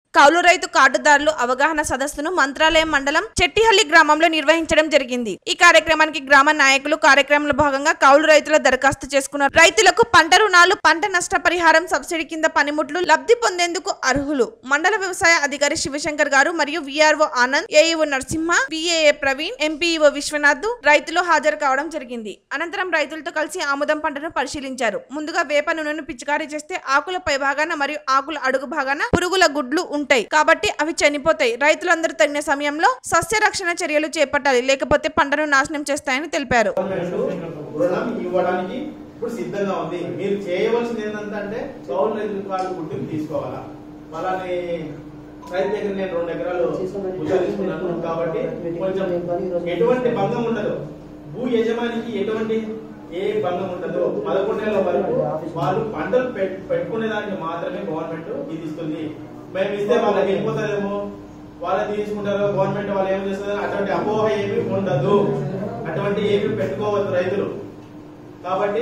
కౌలు రైతు కార్డుదారులు అవగాహన సదస్సును మంత్రాలయం మండలం చెట్టిహల్లి గ్రామంలో నిర్వహించడం జరిగింది ఈ కార్యక్రమానికి గ్రామ నాయకులు కార్యక్రమంలో భాగంగా కౌలు రైతుల దరఖాస్తు చేసుకున్నారు రైతులకు పంట రుణాలు పంట నష్టపరిహారం సబ్సిడీ కింద పనిముట్లు లబ్ధి పొందేందుకు అర్హులు మండల వ్యవసాయ అధికారి శివశంకర్ గారు మరియు VRO Anand AEO Narasimha VAA Praveen MPEO Vishwanath రైతులు హాజరు కావడం జరిగింది అనంతరం రైతులతో కలిసి ఆముదం పంటను పరిశీలించారు ముందుగా వేప నూనెను పిచికారీ చేస్తే ఆకుల పై భాగాన మరియు ఆకుల అడుగు భాగాన పురుగుల గుడ్లు ఉంటాయి కాబట్టి అవి చనిపోతాయి రైతులందరూ తగిన సమయంలో సస్య రక్షణ చర్యలు చేపట్టాలి లేకపోతే పంటను నాశనం చేస్తాయని తెలిపారు గవర్నమెంట్ రుణం ఇవ్వడానికి ఇప్పుడు సిద్ధంగా ఉంది మీరు చేయవలసింది ఏంటంటే కౌలు రైతు కార్డు గుర్తింపు తీసుకోవాలా అలానే రైతు దగ్గర నేను రెండు ఎకరాలు ఉద్యోగం తీసుకున్నాను కాబట్టి కొంచెం ఎటువంటి భంగం ఉండదు భూ యజమానికి ఎటువంటి ఏ భంగం ఉండదు పదకొండు నెలల వరకు వాళ్ళు పంటలు పెట్- పెట్టుకునే దానికి మాత్రమే గవర్నమెంట్ ఇది ఇస్తుంది మేము ఇస్తే వాళ్ళకి వెళ్ళిపోతారేమో వాళ్ళు తీసుకుంటారు గవర్నమెంట్ వాళ్ళు ఏం చేస్తారు అటువంటి అపోహ ఏమీ ఉండదు అటువంటి ఏమీ పెట్టుకోవద్దు రైతులు కాబట్టి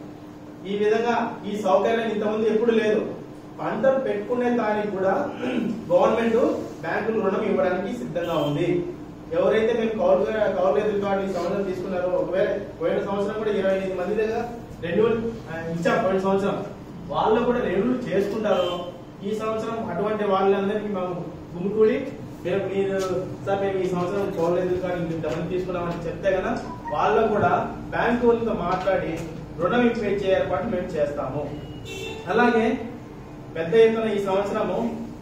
ఈ విధంగా ఈ సౌకర్యం ఇంతకుముందు ఎప్పుడు లేదు పంటలు పెట్టుకునే దానికి కూడా గవర్నమెంట్ బ్యాంకులు రుణం ఇవ్వడానికి సిద్ధంగా ఉంది ఎవరైతే మేము కౌలు కౌలు రైతుల కార్డు ఈ సంవత్సరం తీసుకున్నారో ఒకవేళ పోయిన సంవత్సరం కూడా ఇరవై ఎనిమిది మంది దగ్గర రెన్యువల్ ఇచ్చాం పోయిన సంవత్సరం వాళ్ళు కూడా రెన్యువల్ చేసుకుంటారు ఈ సంవత్సరం అటువంటి వాళ్ళందరికీ మేము గుమికూడి మీరు మీరు సార్ మేము ఈ సంవత్సరం కౌలు రైతుల కార్డు ఇంతమంది తీసుకున్నామని చెప్తే కదా వాళ్ళు కూడా బ్యాంకు వాళ్ళతో మాట్లాడి రుణం ఇప్పించే ఏర్పాటు మేము చేస్తాము అలాగే పెద్ద ఎత్తున ఈ సంవత్సరము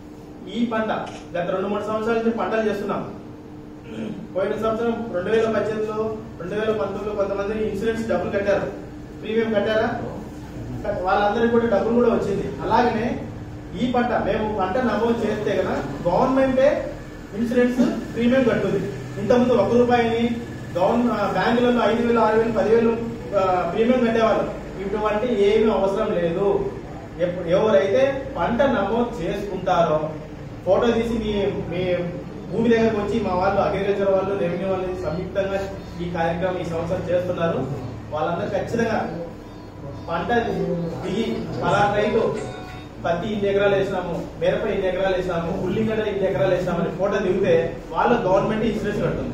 ఈ పంట గత రెండు మూడు సంవత్సరాల నుంచి పంటలు చేస్తున్నాం పోయిన సంవత్సరం రెండు వేల పద్దెనిమిదిలో రెండు వేల పంతొమ్మిదిలో కొంతమంది ఇన్సూరెన్స్ డబ్బులు కట్టారు ప్రీమియం కట్టారా కట్- వాళ్ళందరికీ కూడా డబ్బులు కూడా వచ్చింది అలాగనే ఈ పంట మేము పంట నమోదు చేస్తే కదా గవర్నమెంటే ఇన్సూరెన్స్ ప్రీమియం కట్టుతుంది ఇంతకుముందు ఒక రూపాయిని గవర్నమెంట్ బ్యాంకులలో ఐదు వేలు ఆరు వేలు పదివేలు ఆ, ప్రీమియం కట్టేవాళ్ళు ఇటువంటి ఏమీ అవసరం లేదు ఎప్పు- ఎవరైతే పంట నమోదు చేసుకుంటారో ఫోటో తీసి మీ మీ భూమి దగ్గరకు వచ్చి మా వాళ్ళు అగ్రికల్చర్ వాళ్ళు రెవెన్యూ వాళ్ళు సంయుక్తంగా ఈ కార్యక్రమం ఈ సంవత్సరం చేస్తున్నారు వాళ్ళందరూ ఖచ్చితంగా పంట దిగి పలానా రైతు పత్తి ఇన్ని ఎకరాలు వేసినాము మిరప ఇన్ని ఎకరాలు వేసినాము ఉల్లిగడ్డ ఇన్ని ఎకరాలు వేసినాము అని ఫోటో దిగితే వాళ్ళ గవర్నమెంట్ ఇన్సూరెన్స్ కడుతుంది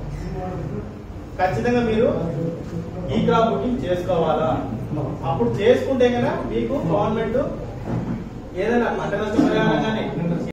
ఖచ్చితంగా మీరు ఈ క్రాప్ బుకింగ్ చేసుకోవాలా అప్పుడు చేసుకుంటే కనుక మీకు గవర్నమెంట్ ఏదైనా పంట నష్టపరిహారం కానీ